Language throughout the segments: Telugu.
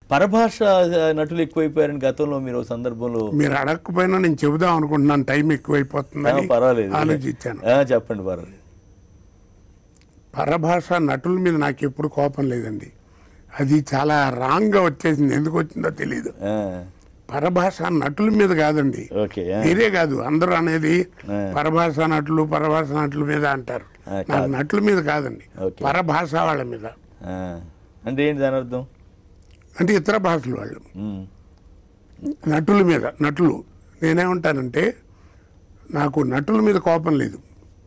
పరభాష నటులు ఎక్కువైపోయారని గతంలో మీరు ఒక సందర్భంలో మీరు అడగకపోయినా నేను చెబుదాం అనుకుంటున్నాను టైం ఆ, ఎక్కువైపోతుందని పర్వాలేదు ఆలోచించాను ఆ, చెప్పండి పర్వాలేదు పరభాష నటుల మీద నాకు ఎప్పుడు కోపం లేదండి అది చాలా రాంగ్గా వచ్చేసింది ఎందుకు వచ్చిందో తెలియదు ఆ, పరభాష నటుల మీద కాదండి ఓకే ఆ, మీరే కాదు అందరూ అనేది ఆ. పరభాష నటులు పరభాష నటుల మీద అంటారు ఆ, నాకు కాదు. నటుల మీద కాదండి ఓకే. పరభాష వాళ్ళ మీద ఆ. అంటే ఏంటి దాని అర్థం అంటే ఇతర భాషల వాళ్ళు ఉమ్, నటుల మీద నటులు నేనేమంటానంటే నాకు నటుల మీద కోపం లేదు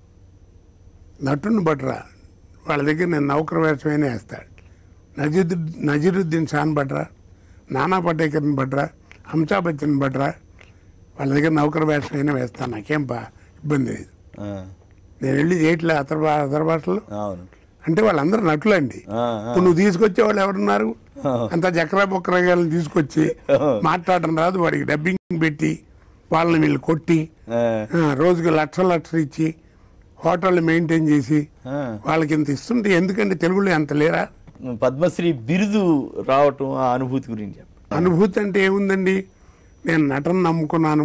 నటుని బట్రా వాళ్ళ దగ్గర నేను నౌకర్ వేషమైనా వేస్తాడు నజీద్ నజీరుద్దీన్ షాన్ బట్రా నానా పటేకర్ని బట్రా అమితాబ్ బచ్చన్ బట్రా వాళ్ళ దగ్గర నౌకర్ వేషమైనా వేస్తాను నాకేం బా ఇబ్బంది లేదు ఆ, నేను వెళ్ళి చేయట్లే అతర భా అతర భాషలో అవును అంటే వాళ్ళందరూ నటులండి ఆ, ఆ. ఇప్పుడు నువ్వు తీసుకొచ్చే వాళ్ళు ఎవరున్నారు అంత చక్ర బొక్కరగాలను తీసుకొచ్చి మాట్లాడడం రాదు వాడికి డబ్బింగ్ పెట్టి వాళ్ళని వీళ్ళు కొట్టి ఆ, ఆ, రోజుకి లక్ష లక్షలు ఇచ్చి హోటళ్ళు మెయింటైన్ చేసి ఆ. వాళ్ళకి ఇంత ఇస్తుంటే ఎందుకంటే తెలుగులో ఎంత లేరా పద్మశ్రీ బిరుదు రావటం ఆ అనుభూతి గురించి చెప్పండి అనుభూతి అంటే ఏముందండి నేను నటన నమ్ముకున్నాను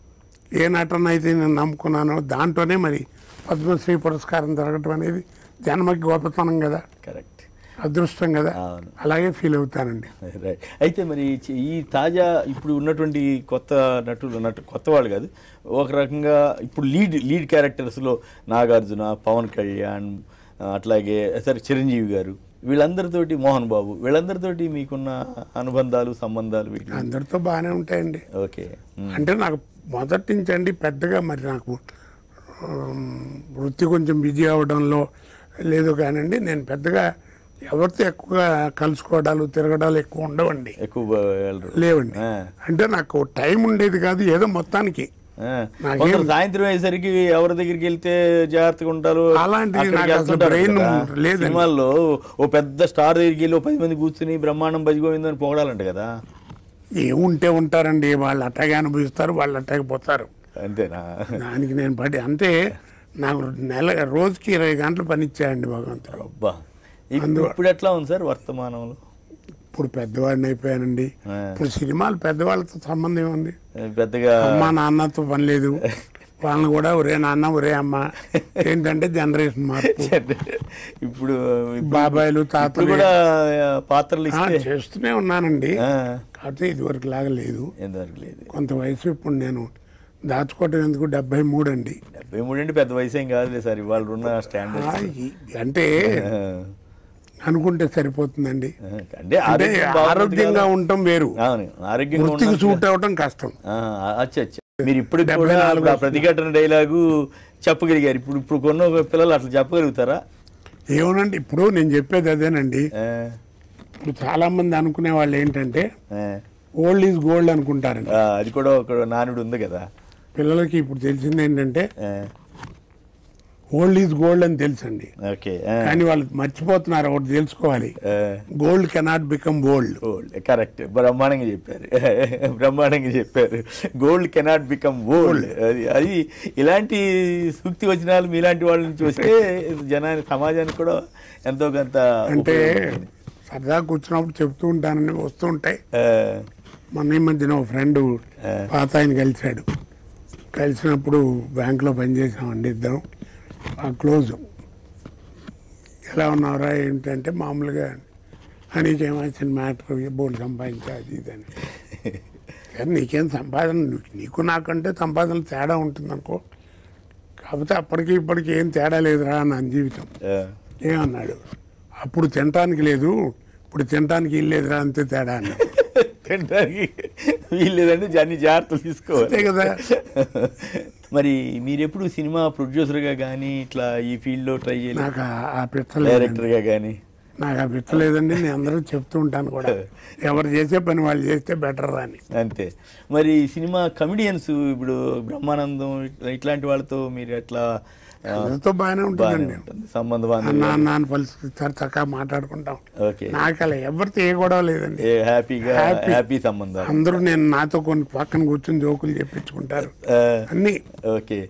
ఏ నటన అయితే నేను నమ్ముకున్నానో దాంట్లోనే మరి పద్మశ్రీ పురస్కారం జరగటం అనేది జన్మకి గొప్పతనం కదా కరెక్ట్ అదృష్టం కదా అవును. అలాగే ఫీల్ అవుతానండి రైట్ అయితే మరి చి- ఈ తాజా ఇప్పుడు ఉన్నటువంటి కొత్త నటులు నటు కొత్త వాళ్ళు కాదు ఒక రకంగా ఇప్పుడు లీడ్ లీడ్ క్యారెక్టర్స్లో నాగార్జున పవన్ కళ్యాణ్ ఆ, అట్లాగే సరే చిరంజీవి గారు వీళ్ళందరితోటి మోహన్ బాబు వీళ్ళందరితోటి మీకున్న అనుబంధాలు సంబంధాలు వీటి అందరితో బాగానే ఉంటాయండి ఓకే ఉమ్, అంటే నాకు మొదటి నుంచి అండి పెద్దగా మరి నాకు ఉమ్, వృత్తి కొంచెం బిజీ అవడంలో లేదు కానండి నేను పెద్దగా ఎవరితో ఎక్కువగా కలుసుకోవడాలు తిరగడాలు ఎక్కువ ఉండవండి ఎక్కువ బా- వెళ్ళరు లేవండి ఆ, అంటే నాకు టైం ఉండేది కాదు ఏదో మొత్తానికి ఆ. నాకేం- కొందరు సాయంత్రం అయ్యేసరికి ఎవరి దగ్గరికి వెళ్తే జాగ్రత్తగా ఉంటారు అలాంటిది అక్కడికి నాకు అసలు వెళ్తుంటారు brain కదా. లేదండి. సినిమాల్లో ఓ పెద్ద స్టార్ దగ్గరికి వెళ్ళి ఓ పది మంది కూర్చుని బ్రహ్మాండం భజగోవిందని పొగడాలంట కదా ఏముంటే ఉంటారండి వాళ్ళు అట్టగా అనుభవిస్తారు వాళ్ళు అట్టగా పోతారు అంతేనా దానికి నేను పడి అంటే నాకు నెల రోజుకి ఇరవై గంటలు పనిచ్చాయండి భగవంతుడు అబ్బా ఇప్- అందు- ఇప్పుడు ఎట్లా ఉంది సార్ వర్తమానంలో ఇప్పుడు పెద్దవాడిని అయిపోయానండి ఆ. ఇప్పుడు సినిమాలు పెద్దవాళ్ళతో సంబంధం ఏముంది పెద్దగా అమ్మ నాన్నతో పని లేదు వాళ్ళని కూడా ఒరే నాన్న ఒరే అమ్మ ఏంటంటే జనరేషన్ మార్పు ఇప్పుడు ఇప్పుడు- బాబాయిలు ఇప్పుడు తాతలు కూడా ఆ, పాత్రలు ఆ, ఇస్తే చేస్తూనే ఉన్నానండి ఆ, కాకపోతే ఇదివరకు లాగా లేదు ఎంతవరకు లేదు కొంత వయసు ఇప్పుడు నేను దాచుకోవటం ఎందుకు డెబ్బై మూడు అండి డెబ్బై మూడు అంటే పెద్ద వయసు ఏం కాదులే సార్ ఇవాళ ఉన్న ఆ, స్టాండర్డ్ ఈ- అంటే అనుకుంటే సరిపోతుందండి అంటే అంటే ఆరోగ్యం బాగుంది ఆరోగ్యంగా కదా. ఉండటం వేరు అవును ఆరోగ్యంగా వృత్తికి ఉన్నందుకు- సూట్ అవ్వటం కష్టం ఆ, అచ్చా అచ్చా మీరు ఇప్పుడు డెబ్బై కూడా నాలుగు ఆ ప్రతిఘటన డైలాగు చెప్పగలిగారు ఇప్పుడు ఇప్పుడు కొన్న పిల్లలు అట్లా చెప్పగలుగుతారా ఏమోనండి ఇప్పుడు నేను చెప్పేది అదేనండి ఆ, ఇప్పుడు చాలా మంది అనుకునే వాళ్ళు ఏంటంటే ఆ, ఓల్డ్ ఈజ్ గోల్డ్ అనుకుంటారండి ఆ, అది కూడా ఒక నానుడు ఉంది కదా పిల్లలకి ఇప్పుడు తెలిసింది ఏంటంటే ఆ, ఓల్డ్ ఈజ్ గోల్డ్ అని తెలుసండి ఓకే ఆ, కానీ వాళ్ళు మర్చిపోతున్నారు ఒకటి తెలుసుకోవాలి ఆ, gold cannot become old gold correct బ్రహ్మాండంగా చెప్పారు బ్రహ్మాండంగా చెప్పారు గోల్డ్ కెనాట్ బికమ్ ఓల్డ్ అది అది ఇలాంటి సూక్తి వచనాలు మీలాంటి వాళ్ళ నుంచి వస్తే జనానికి సమాజానికి కూడా ఎంతో కొంత అంటే ఉపయోగపడుతుంది. సరదా కూర్చున్నప్పుడు చెప్తూ ఉంటానని వస్తూ ఉంటాయి ఆ, మొన్న ఈ మధ్యన ఒక ఫ్రెండ్ పాత ఆయన కలిశాడు కలిసినప్పుడు బ్యాంకులో పనిచేసామండి ఇద్దరం ఆ క్లోజ్ ఎలా ఉన్నావురా ఏంటంటే మామూలుగా నీకేమైనా మ్యాటర్ బోర్డు సంపాదించా అది ఇది అని కానీ నీకేం సంపాదన నీకు- నీకు నాకంటే సంపాదన తేడా ఉంటుంది అనుకో కాకపోతే అప్పటికి ఇప్పటికి ఏం తేడా లేదురా నా జీవితం ఆ, ఏమన్నాడు అప్పుడు తినటానికి లేదు ఇప్పుడు తినటానికి ఇల్లు లేదురా అంతే తేడా అన్నాడు తినడానికి వీల్లేదంటే అన్ని జాగ్రత్తలు తీసుకోవాలి అంతే కదా మరి మీరు ఎప్పుడు సినిమా ప్రొడ్యూసర్గా కానీ ఇట్లా ఈ ఫీల్డ్లో ట్రై చేయలేదు నాకు ఆ- ఆ పిచ్చలేదండి డైరెక్టర్గా కానీ నాకు ఆ పిచ్చలేదండి నేను అందరూ చెప్తూ ఉంటాను కూడా ఎవరు చేసే పని వాళ్ళు చేస్తే బెటర్ అని అంతే మరి సినిమా కమిడియన్స్ ఇప్పుడు బ్రహ్మానందం ఇట్లా- ఇట్లాంటి వాళ్ళతో మీరు ఎట్లా ఆ, అందరితో బాగానే బాగానే ఉంటుందండి ఉంటుంది సంబంధ అన్న బాంధవ్యాలు అన్న అని పలుస్తారు చక్కగా మాట్లాడుకుంటాం ఓకే నాకు అలా ఎవరితో ఏ గొడవ లేదండి ఏ హ్యాపీగా Happy. హ్యాపీ సంబంధాలు అందరూ నేను నాతో కొన్ని పక్కన కూర్చొని జోకులు చెప్పించుకుంటారు ఆ, అన్నీ ఓకే